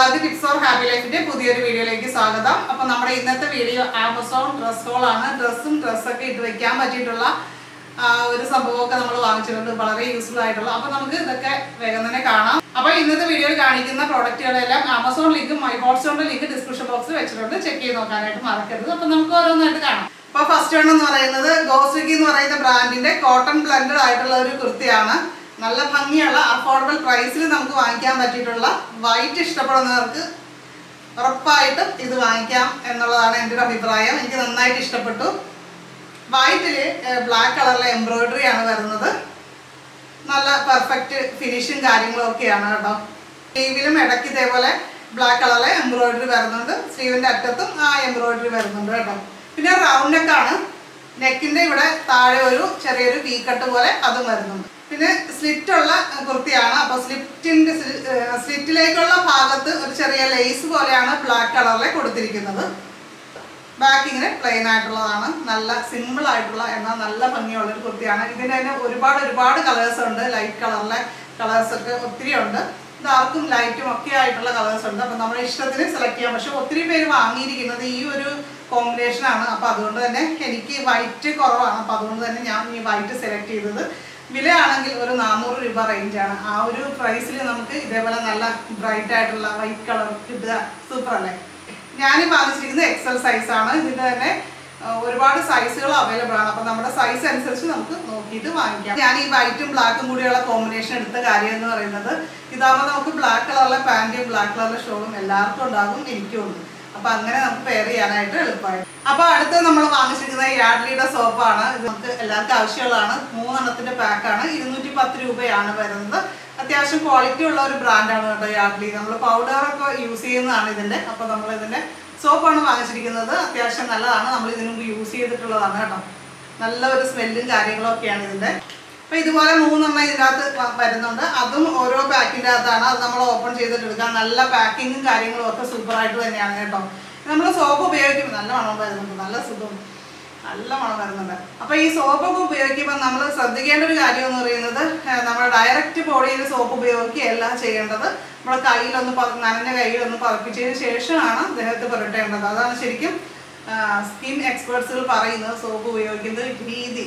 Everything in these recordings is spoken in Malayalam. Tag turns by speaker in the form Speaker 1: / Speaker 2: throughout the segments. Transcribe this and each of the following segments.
Speaker 1: എല്ലാവർക്കും ടിപ്സ് ഓർ ഹാപ്പി ലൈഫിന്റെ പുതിയൊരു വീഡിയോയിലേക്ക് സ്വാഗതം അപ്പൊ നമ്മുടെ ഇന്നത്തെ വീഡിയോ ആമസോൺ ഡ്രസ് ഹോൾ ആണ് ഡ്രസ്സും ഡ്രസ്സൊക്കെ ഇട്ട് വെക്കാൻ പറ്റിയിട്ടുള്ള ആ, ഒരു സംഭവമൊക്കെ നമ്മൾ വാങ്ങിച്ചിട്ടുണ്ട് വളരെ യൂസ്ഫുൾ ആയിട്ടുള്ള അപ്പൊ നമുക്ക് ഇതൊക്കെ വേഗം തന്നെ കാണാം അപ്പൊ ഇന്നത്തെ വീഡിയോയിൽ കാണിക്കുന്ന പ്രോഡക്റ്റുകളെല്ലാം ആമസോൺ ലിങ്കും മൈ ഹോട്ട്സ്റ്റോണിന്റെ ലിങ്ക് ഡിസ്ക്രിപ്ഷൻ ബോക്സിൽ വെച്ചിട്ടുണ്ട് ചെക്ക് ചെയ്ത് നോക്കാനായിട്ട് മറക്കരുത് അപ്പൊ നമുക്ക് ഓരോന്നായിട്ട് കാണാം അപ്പൊ ഫസ്റ്റ് വൺ എന്ന് പറയുന്നത് ഗോസ്വിക്കി എന്ന് പറയുന്ന ബ്രാൻഡിന്റെ കോട്ടൺ ബ്ലെൻഡഡ് ആയിട്ടുള്ള ഒരു കുർത്തിയാണ് നല്ല ഭംഗിയുള്ള അഫോർഡബിൾ പ്രൈസിൽ നമുക്ക് വാങ്ങിക്കാൻ പറ്റിയിട്ടുള്ള വൈറ്റ് ഇഷ്ടപ്പെടുന്നവർക്ക് ഉറപ്പായിട്ടും ഇത് വാങ്ങിക്കാം എന്നുള്ളതാണ് എൻ്റെ ഒരു അഭിപ്രായം എനിക്ക് നന്നായിട്ട് ഇഷ്ടപ്പെട്ടു വൈറ്റില് ബ്ലാക്ക് കളറിലെ എംബ്രോയിഡറി ആണ് വരുന്നത് നല്ല പെർഫെക്റ്റ് ഫിനിഷും കാര്യങ്ങളും ഒക്കെയാണ് കേട്ടോ സ്ലീവിലും ഇടയ്ക്ക് ഇതേപോലെ ബ്ലാക്ക് കളറിലെ എംബ്രോയിഡറി വരുന്നുണ്ട് സ്ലീവിന്റെ അറ്റത്തും ആ എംബ്രോയിഡറി വരുന്നുണ്ട് കേട്ടോ പിന്നെ റൗണ്ട് നെക്കാണ് നെക്കിന്റെ ഇവിടെ താഴെ ഒരു ചെറിയൊരു വി കട്ട് പോലെ അതും വരുന്നുണ്ട് പിന്നെ സ്ലിറ്റ് ഉള്ള കുർത്തിയാണ് അപ്പോൾ സ്ലിറ്റിന്റെ സ്ലിറ്റിലേക്കുള്ള ഭാഗത്ത് ഒരു ചെറിയ ലേസ് പോലെയാണ് ബ്ലാക്ക് കളറിലെ കൊടുത്തിരിക്കുന്നത് ബാക്ക് ഇങ്ങനെ പ്ലെയിൻ ആയിട്ടുള്ളതാണ് നല്ല സിമ്പിൾ ആയിട്ടുള്ള എന്നാൽ നല്ല ഭംഗിയുള്ള ഒരു കുർത്തിയാണ് ഇതിന് തന്നെ ഒരുപാട് ഒരുപാട് കളേഴ്സ് ഉണ്ട് ലൈറ്റ് കളറിലെ കളേഴ്സ് ഒക്കെ ഒത്തിരി ഉണ്ട് ഡാർക്കും ലൈറ്റും ഒക്കെ ആയിട്ടുള്ള കളേഴ്സ് ഉണ്ട് അപ്പം നമ്മുടെ ഇഷ്ടത്തിന് സെലക്ട് ചെയ്യാം പക്ഷെ ഒത്തിരി പേര് വാങ്ങിയിരിക്കുന്നത് ഈ ഒരു കോമ്പിനേഷൻ ആണ് അപ്പം അതുകൊണ്ട് തന്നെ എനിക്ക് വൈറ്റ് കുറവാണ് അപ്പം അതുകൊണ്ട് തന്നെ ഞാൻ ഈ വൈറ്റ് സെലക്ട് ചെയ്തത് വിലയാണെങ്കിൽ ഒരു നാനൂറ് രൂപ റേഞ്ചാണ് ആ ഒരു പ്രൈസിൽ നമുക്ക് ഇതേപോലെ നല്ല ബ്രൈറ്റ് ആയിട്ടുള്ള വൈറ്റ് കളർ കിട്ടുക സൂപ്പർ അല്ലേ ഞാൻ വാങ്ങിച്ചിരിക്കുന്നത് എക്സൽ സൈസ് ആണ് ഇതിന്റെ തന്നെ ആ, ഒരുപാട് സൈസുകൾ അവൈലബിൾ ആണ് അപ്പൊ നമ്മുടെ സൈസ് അനുസരിച്ച് നമുക്ക് നോക്കിയിട്ട് വാങ്ങിക്കാം ഞാൻ ഈ വൈറ്റും ബ്ലാക്കും കൂടിയുള്ള കോമ്പിനേഷൻ എടുത്ത കാര്യം എന്ന് പറയുന്നത് ഇതാകുമ്പോൾ നമുക്ക് ബ്ലാക്ക് കളറിലെ പാന്റും ബ്ലാക്ക് കളറിലെ ഷോളും എല്ലാവർക്കും ഉണ്ടാകും എനിക്കും ഉണ്ട് അപ്പൊ അങ്ങനെ നമുക്ക് പെയർ ചെയ്യാനായിട്ട് എളുപ്പമായി അപ്പൊ അടുത്ത് നമ്മൾ വാങ്ങിച്ചിരിക്കുന്നത് യാഡ്ലിയുടെ സോപ്പാണ് ഇത് നമുക്ക് എല്ലാവർക്കും ആവശ്യമുള്ളതാണ് മൂന്നെണ്ണത്തിന്റെ പാക്കാണ് ഇരുന്നൂറ്റി പത്ത് രൂപയാണ് വരുന്നത് അത്യാവശ്യം ക്വാളിറ്റി ഉള്ള ഒരു ബ്രാൻഡാണ് കേട്ടോ യാഡ്ലി നമ്മൾ പൗഡർ ഒക്കെ യൂസ് ചെയ്യുന്നതാണ് ഇതിന്റെ അപ്പൊ നമ്മൾ ഇതിന്റെ സോപ്പാണ് വാങ്ങിച്ചിരിക്കുന്നത് അത്യാവശ്യം നല്ലതാണ് നമ്മൾ ഇതിനു മുമ്പ് യൂസ് ചെയ്തിട്ടുള്ളതാണ് കേട്ടോ നല്ല ഒരു സ്മെല്ലും കാര്യങ്ങളും ഒക്കെയാണ് ഇതിന്റെ അപ്പൊ ഇതുപോലെ മൂന്നെണ്ണം ഇതിനകത്ത് വ- വരുന്നുണ്ട് അതും ഓരോ പാക്കിന്റെ അകത്താണ് അത് നമ്മൾ ഓപ്പൺ ചെയ്തിട്ട് എടുക്കാം നല്ല പാക്കിങ്ങും കാര്യങ്ങളും ഒക്കെ സൂപ്പർ ആയിട്ട് തന്നെയാണ് കേട്ടോ നമ്മൾ സോപ്പ് ഉപയോഗിക്കുമ്പോൾ നല്ല മണം വരുന്നുണ്ട് നല്ല സുഖം നല്ല മണം വരുന്നുണ്ട് അപ്പൊ ഈ സോപ്പൊക്കെ ഉപയോഗിക്കുമ്പോൾ നമ്മൾ ശ്രദ്ധിക്കേണ്ട ഒരു കാര്യം എന്ന് പറയുന്നത് ഏഹ്, നമ്മുടെ ഡയറക്റ്റ് ബോഡിയിൽ സോപ്പ് ഉപയോഗിക്കുകയല്ല ചെയ്യേണ്ടത് നമ്മുടെ കയ്യിലൊന്ന് പ- നനഞ്ഞ കയ്യിലൊന്ന് പതപ്പിച്ചതിന് ശേഷമാണ് ദേഹത്ത് പുരട്ടേണ്ടത് അതാണ് ശരിക്കും സ്കിൻ എക്സ്പേർട്സുകൾ പറയുന്നത് സോപ്പ് ഉപയോഗിക്കുന്ന രീതി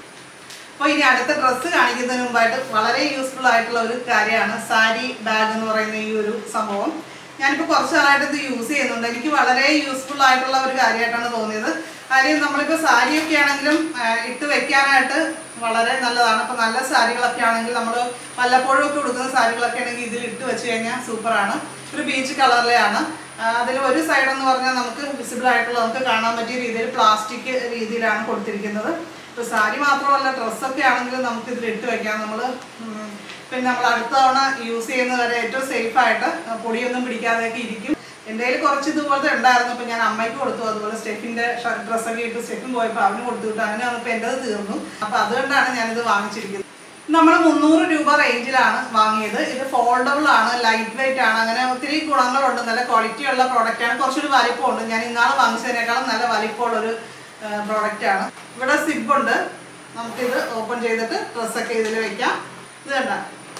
Speaker 1: അപ്പോൾ ഇനി അടുത്ത ഡ്രസ്സ് കാണിക്കുന്നതിന് മുമ്പായിട്ട് വളരെ യൂസ്ഫുൾ ആയിട്ടുള്ള ഒരു കാര്യമാണ് സാരി ബാഗ് എന്ന് പറയുന്ന ഈ ഒരു സംഭവം ഞാനിപ്പോൾ കുറച്ച് നാളായിട്ട് ഇത് യൂസ് ചെയ്യുന്നുണ്ട് എനിക്ക് വളരെ യൂസ്ഫുൾ ആയിട്ടുള്ള ഒരു കാര്യമായിട്ടാണ് തോന്നിയത് കാര്യം നമ്മളിപ്പോൾ സാരിയൊക്കെ ആണെങ്കിലും ആ, ഇട്ട് വെക്കാനായിട്ട് വളരെ നല്ലതാണ് അപ്പോൾ നല്ല സാരികളൊക്കെ ആണെങ്കിൽ നമ്മൾ വല്ലപ്പോഴും ഒക്കെ കൊടുക്കുന്ന സാരികളൊക്കെ ആണെങ്കിൽ ഇതിൽ ഇട്ട് വെച്ച് കഴിഞ്ഞാൽ സൂപ്പറാണ് ഒരു ബീച്ച് കളറിലെയാണ് അതിൽ ഒരു സൈഡ് എന്ന് പറഞ്ഞാൽ നമുക്ക് വിസിബിൾ ആയിട്ടുള്ള നമുക്ക് കാണാൻ പറ്റിയ രീതിയിൽ പ്ലാസ്റ്റിക് രീതിയിലാണ് കൊടുത്തിരിക്കുന്നത് ഇപ്പോൾ സാരി മാത്രമല്ല ഡ്രസ്സൊക്കെ ആണെങ്കിലും നമുക്ക് ഇതിൽ ഇട്ട് വെക്കാം നമ്മൾ പിന്നെ നമ്മൾ അടുത്ത തവണ യൂസ് ചെയ്യുന്നത് വരെ ഏറ്റവും സേഫ് ആയിട്ട് പൊടിയൊന്നും പിടിക്കാതെയൊക്കെ ഇരിക്കും എൻ്റെ കയ്യിൽ കുറച്ച് ഇതുപോലത്തെ ഉണ്ടായിരുന്നു അപ്പോൾ ഞാൻ അമ്മയ്ക്ക് കൊടുത്തു അതുപോലെ സ്റ്റെഫിൻ്റെ ഡ്രസ്സൊക്കെ ഇട്ട് സ്റ്റെഫിൻ പോയപ്പോൾ അവന് കൊടുത്തു വിട്ടു അങ്ങനെ വന്നപ്പോൾ എൻ്റെത് തീർന്നു അപ്പോൾ അതുകൊണ്ടാണ് ഞാനിത് വാങ്ങിച്ചിരിക്കുന്നത് നമ്മൾ മുന്നൂറ് രൂപ റേഞ്ചിലാണ് വാങ്ങിയത് ഇത് ഫോൾഡബിൾ ആണ് ലൈറ്റ് വെയിറ്റ് ആണ് അങ്ങനെ ഒത്തിരി ഗുണങ്ങളുണ്ട് നല്ല ക്വാളിറ്റി ഉള്ള പ്രോഡക്റ്റ് ആണ് കുറച്ചൊരു വലിപ്പമുണ്ട് ഞാൻ ഇന്നാൾ വാങ്ങിച്ചതിനേക്കാളും നല്ല വലിപ്പമുള്ളൊരു പ്രോഡക്റ്റ് ആണ് ഇവിടെ സിബ് ഉണ്ട് നമുക്കിത് ഓപ്പൺ ചെയ്തിട്ട് ഡ്രസ്സൊക്കെ ഇതിൽ വെക്കാം ഇത് കണ്ട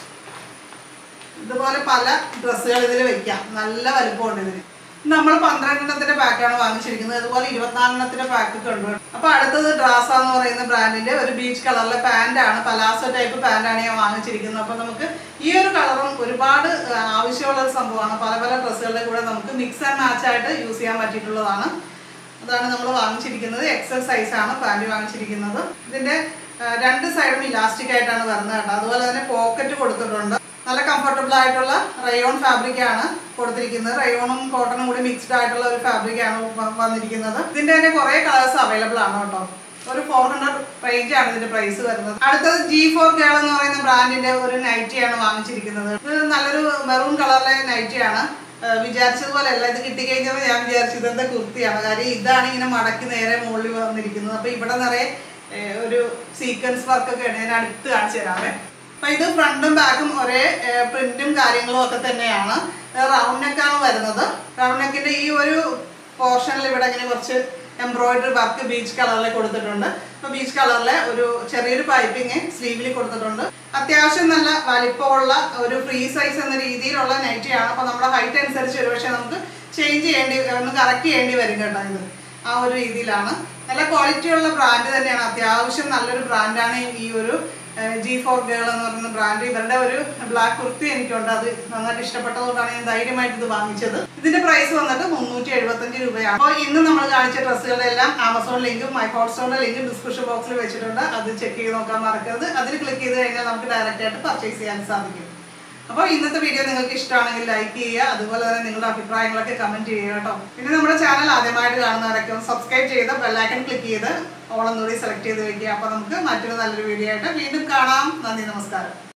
Speaker 1: ഇതുപോലെ പല ഡ്രസ്സുകൾ ഇതിൽ വെക്കാം നല്ല വലിപ്പമുണ്ട് ഇതിന് നമ്മൾ പന്ത്രണ്ടെണ്ണത്തിന്റെ പാക്കാണ് വാങ്ങിച്ചിരിക്കുന്നത് അതുപോലെ ഇരുപത്തിനാലെണ്ണത്തിന്റെ പാക്ക് ഉണ്ട് അപ്പൊ അടുത്തത് ഡ്രാസ എന്ന് പറയുന്ന ബ്രാൻഡിന്റെ ഒരു ബീച്ച് കളറിലെ പാന്റ് ആണ് പലാസോ ടൈപ്പ് പാന്റ് ആണ് ഞാൻ വാങ്ങിച്ചിരിക്കുന്നത് അപ്പൊ നമുക്ക് ഈ ഒരു കളറും ഒരുപാട് ആ, ആവശ്യമുള്ള ഒരു സംഭവമാണ് പല പല ഡ്രസ്സുകളുടെ കൂടെ നമുക്ക് മിക്സ് ആൻഡ് മാച്ച് ആയിട്ട് യൂസ് ചെയ്യാൻ പറ്റിയിട്ടുള്ളതാണ് അതാണ് നമ്മൾ വാങ്ങിച്ചിരിക്കുന്നത് എക്സൽ സൈസ് ആണ് പാൻറ് വാങ്ങിച്ചിരിക്കുന്നത് ഇതിന്റെ ആ, രണ്ട് സൈഡും ഇലാസ്റ്റിക് ആയിട്ടാണ് വരുന്നത് കേട്ടോ അതുപോലെ തന്നെ പോക്കറ്റ് കൊടുത്തിട്ടുണ്ട് നല്ല കംഫർട്ടബിൾ ആയിട്ടുള്ള റയോൺ ഫാബ്രിക് ആണ് കൊടുത്തിരിക്കുന്നത് റയോണും കോട്ടണും കൂടി മിക്സ്ഡ് ആയിട്ടുള്ള ഒരു ഫാബ്രിക് ആണ് വ- വന്നിരിക്കുന്നത് ഇതിന്റെ തന്നെ കുറെ കളേഴ്സ് അവൈലബിൾ ആണ് കേട്ടോ ഒരു ഫോർ ഹൺഡ്രഡ് റേഞ്ച് ആണ് ഇതിന്റെ പ്രൈസ് വരുന്നത് അടുത്തത് ജി ഫോർ കേൾ എന്ന് പറയുന്ന ബ്രാൻഡിന്റെ ഒരു നൈറ്റിയാണ് വാങ്ങിച്ചിരിക്കുന്നത് ഇത് നല്ലൊരു മെറൂൺ കളറിലെ നൈറ്റിയാണ് ഏഹ് വിചാരിച്ചതുപോലെ അല്ല ഇത് കിട്ടിക്കഴിഞ്ഞപ്പോൾ ഞാൻ വിചാരിച്ചത് എന്താ കുർത്തിയാണ് കാര്യം ഇതാണ് ഇങ്ങനെ മടക്കി നേരെ മുകളിൽ വന്നിരിക്കുന്നത് അപ്പൊ ഇവിടെ നിറയെ ഏഹ് ഒരു സീക്വൻസ് വർക്കൊക്കെയാണ് ഞാൻ അടുത്ത് കാണിച്ചു തരാമേ അപ്പൊ ഇത് ഫ്രണ്ടും ബാക്കും ഒരേ പ്രിന്റും കാര്യങ്ങളും ഒക്കെ തന്നെയാണ് റൗണ്ട് നെക്കാണ് വരുന്നത് റൗണ്ട് നെക്കിന്റെ ഈ ഒരു പോർഷനിൽ ഇവിടെ ഇങ്ങനെ കുറച്ച് എംബ്രോയിഡറി വർക്ക് ബീച്ച് കളറിൽ കൊടുത്തിട്ടുണ്ട് അപ്പൊ ബീച്ച് കളറിലെ ഒരു ചെറിയൊരു പൈപ്പിങ് സ്ലീവിൽ കൊടുത്തിട്ടുണ്ട് അത്യാവശ്യം നല്ല വലിപ്പമുള്ള ഒരു ഫ്രീ സൈസ് എന്ന രീതിയിലുള്ള നൈറ്റിയാണ് അപ്പോൾ നമ്മുടെ ഹൈറ്റ് അനുസരിച്ച് ഒരുപക്ഷെ നമുക്ക് ചേഞ്ച് ചെയ്യേണ്ടി ഒന്ന് കറക്റ്റ് ചെയ്യേണ്ടി വരും കേട്ടോ ഇത് ആ ഒരു രീതിയിലാണ് നല്ല ക്വാളിറ്റിയുള്ള ബ്രാൻഡ് തന്നെയാണ് അത്യാവശ്യം നല്ലൊരു ബ്രാൻഡാണ് ഈ ഒരു ജി ഫോർ ഗേൾ എന്ന് പറയുന്ന ബ്രാൻഡ് ഇവരുടെ ഒരു ബ്ലാക്ക് കുർത്തി എനിക്കുണ്ട് അത് നന്നായിട്ട് ഇഷ്ടപ്പെട്ടതുകൊണ്ടാണ് ഞാൻ ധൈര്യമായിട്ട് ഇത് വാങ്ങിച്ചത് ഇതിന്റെ പ്രൈസ് വന്നിട്ട് മുന്നൂറ്റി എഴുപത്തഞ്ച് രൂപയാണ് അപ്പോൾ ഇന്ന് നമ്മൾ കാണിച്ച ഡ്രസ്സുകളുടെ എല്ലാം ആമസോൺ ലിങ്കും മൈ ഹോട്ട്സ്റ്റോണിന്റെ ലിങ്കും ഡിസ്ക്രിപ്ഷൻ ബോക്സിൽ വെച്ചിട്ടുണ്ട് അത് ചെക്ക് ചെയ്ത് നോക്കാൻ മറക്കരുത് അതിൽ ക്ലിക്ക് ചെയ്ത് കഴിഞ്ഞാൽ നമുക്ക് ഡയറക്റ്റ് ആയിട്ട് പർച്ചേസ് ചെയ്യാൻ സാധിക്കും അപ്പോൾ ഇന്നത്തെ വീഡിയോ നിങ്ങൾക്ക് ഇഷ്ടമാണെങ്കിൽ ലൈക്ക് ചെയ്യുക അതുപോലെ തന്നെ നിങ്ങളുടെ അഭിപ്രായങ്ങളൊക്കെ കമന്റ് ചെയ്യുക കേട്ടോ പിന്നെ നമ്മുടെ ചാനൽ ആദ്യമായിട്ട് കാണുന്നവരൊക്കെ ഒന്ന് സബ്സ്ക്രൈബ് ചെയ്ത് ബെല്ലൈക്കൺ ക്ലിക്ക് ചെയ്ത് ഓളം കൂടി സെലക്ട് ചെയ്ത് വെക്കുക അപ്പോൾ നമുക്ക് മറ്റൊരു നല്ലൊരു വീഡിയോ ആയിട്ട് വീണ്ടും കാണാം നന്ദി നമസ്കാരം